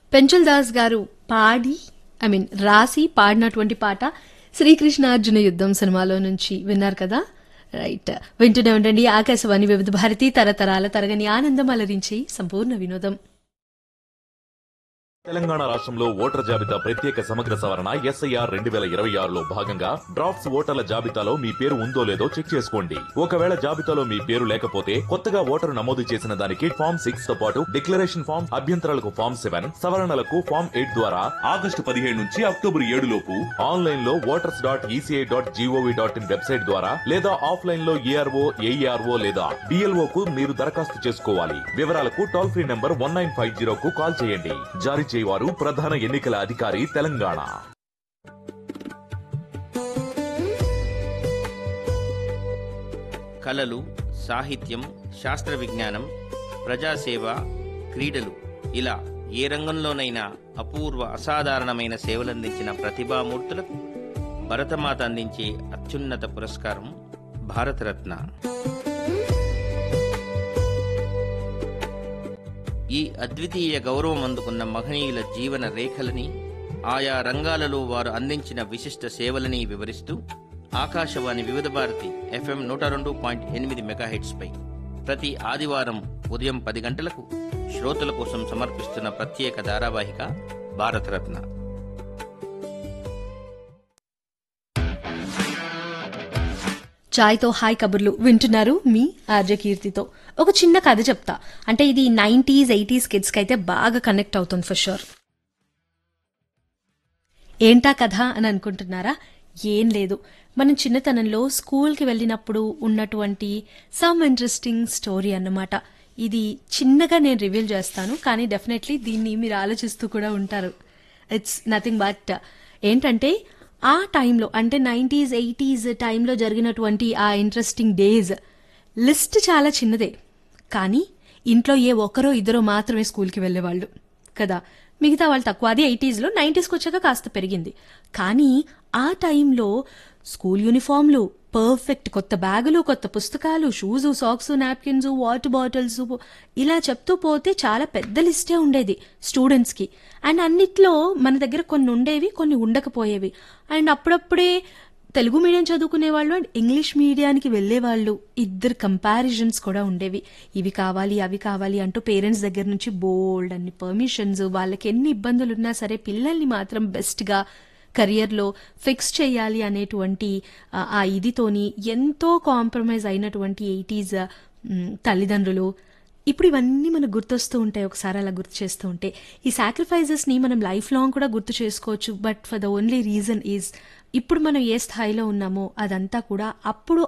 పెంచల్ దాస్ గారు పాడి I mean రాసి పాడినటువంటి పాట శ్రీకృష్ణార్జున యుద్ధం సినిమాలో నుంచి విన్నారు కదా రైట్ వింటూనే ఉండండి ఆకాశవాణి వివిధ భారతి తరతరాల తరగని ఆనందం అలరించి సంపూర్ణ వినోదం తెలంగాణ రాష్ట్రంలో ఓటర్ జాబితా ప్రత్యేక సమగ్ర సవరణ ఎస్ఐఆర్ రెండు వేల ఇరవై ఆరులో భాగంగా డ్రాఫ్ట్స్ ఓటర్ల జాబితాలో మీ పేరు ఉందో లేదో చెక్ చేసుకోండి ఒకవేళ జాబితాలో మీ పేరు లేకపోతే కొత్తగా ఓటరు నమోదు చేసిన దానికి ఫామ్ సిక్స్ తో పాటు డిక్లరేషన్ ఫామ్ అభ్యంతరాలకు ఫామ్ సెవెన్ సవరణలకు ఫామ్ ఎయిట్ ద్వారా ఆగస్టు పదిహేడు నుంచి అక్టోబర్ ఏడు లోపు ఆన్లైన్ లో voters dot ECI dot GOV dot in website ద్వారా లేదా ఆఫ్లైన్ లో ఏఆర్ఓ ఏఈఆర్ఓ లేదా బిఎల్ఓ కు మీరు దరఖాస్తు చేసుకోవాలి వివరాలకు toll free number one nine five zero కు కాల్ చేయండి జారీ చేయవారు ప్రధాన ఎన్నికల అధికారి తెలంగాణ కళలు సాహిత్యం శాస్త్ర విజ్ఞానం ప్రజాసేవ క్రీడలు ఇలా ఏ రంగంలోనైనా అపూర్వ అసాధారణమైన సేవలందించిన ప్రతిభామూర్తులకు భరతమాత అందించే అత్యున్నత పురస్కారం భారతరత్న ఈ అద్వితీయ గౌరవం అందుకున్న మహనీయుల జీవన రేఖలని ఆయా రంగాలలో వారు అందించిన విశిష్ట సేవలని వివరిస్తూ ఆకాశవాణి వివిధ భారతి ఎఫ్ఎం నూట రెండు పాయింట్ ఎనిమిది మెగాహెట్స్పై ప్రతి ఆదివారం ఉదయం పది గంటలకు శ్రోతల కోసం సమర్పిస్తున్న ప్రత్యేక ధారావాహిక భారతరత్న చాయ్తో హాయ్ కబుర్లు వింటున్నారు మీ ఆర్జ కీర్తితో ఒక చిన్న కథ చెప్తా అంటే ఇది నైంటీస్ ఎయిటీస్ కిడ్స్కి అయితే బాగా కనెక్ట్ అవుతుంది ఫర్ షూర్ ఏంటా కథ అని అనుకుంటున్నారా ఏం లేదు మనం చిన్నతనంలో స్కూల్కి వెళ్ళినప్పుడు ఉన్నటువంటి సమ్ ఇంట్రెస్టింగ్ స్టోరీ అన్నమాట ఇది చిన్నగా నేను రివీల్ చేస్తాను కానీ డెఫినెట్లీ దీన్ని మీరు ఆలోచిస్తూ కూడా ఉంటారు ఇట్స్ నథింగ్ బట్ ఏంటంటే ఆ టైంలో అంటే నైంటీస్ ఎయిటీస్ టైంలో జరిగినటువంటి ఆ ఇంట్రెస్టింగ్ డేస్ లిస్ట్ చాలా చిన్నదే కానీ ఇంట్లో ఏ ఒక్కరో ఇద్దరో మాత్రమే స్కూల్కి వెళ్ళేవాళ్ళు కదా మిగతా వాళ్ళు తక్కువ అది ఎయిటీస్లో నైంటీస్కి వచ్చాక కాస్త పెరిగింది కానీ ఆ టైంలో స్కూల్ యూనిఫామ్లు పర్ఫెక్ట్ కొత్త బ్యాగులు కొత్త పుస్తకాలు shoes socks napkins water bottles ఇలా చెప్తూ పోతే చాలా పెద్ద లిస్టే ఉండేది స్టూడెంట్స్కి అండ్ అన్నిట్లో మన దగ్గర కొన్ని ఉండేవి కొన్ని ఉండకపోయేవి అండ్ అప్పుడప్పుడే తెలుగు మీడియం చదువుకునే వాళ్ళు అండ్ ఇంగ్లీష్ మీడియానికి వెళ్ళే వాళ్ళు ఇద్దరు కంపారిజన్స్ కూడా ఉండేవి ఇవి కావాలి అవి కావాలి అంటూ పేరెంట్స్ దగ్గర నుంచి బోల్డ్ అన్ని పర్మిషన్స్ వాళ్ళకి ఎన్ని ఇబ్బందులు ఉన్నా సరే పిల్లల్ని మాత్రం బెస్ట్గా కెరియర్లో ఫిక్స్ చేయాలి అనేటువంటి ఆ, ఆ ఇదితోని ఎంతో కాంప్రమైజ్ అయినటువంటి ఎయిటీస్ తల్లిదండ్రులు ఇప్పుడు ఇవన్నీ మనకు గుర్తొస్తూ ఉంటాయి ఒకసారి అలా గుర్తు చేస్తూ ఉంటే ఈ సాక్రిఫైజెస్ని మనం లైఫ్ లాంగ్ కూడా గుర్తు చేసుకోవచ్చు but for the only reason is ఇప్పుడు మనం ఏ స్థాయిలో ఉన్నామో అదంతా కూడా అప్పుడు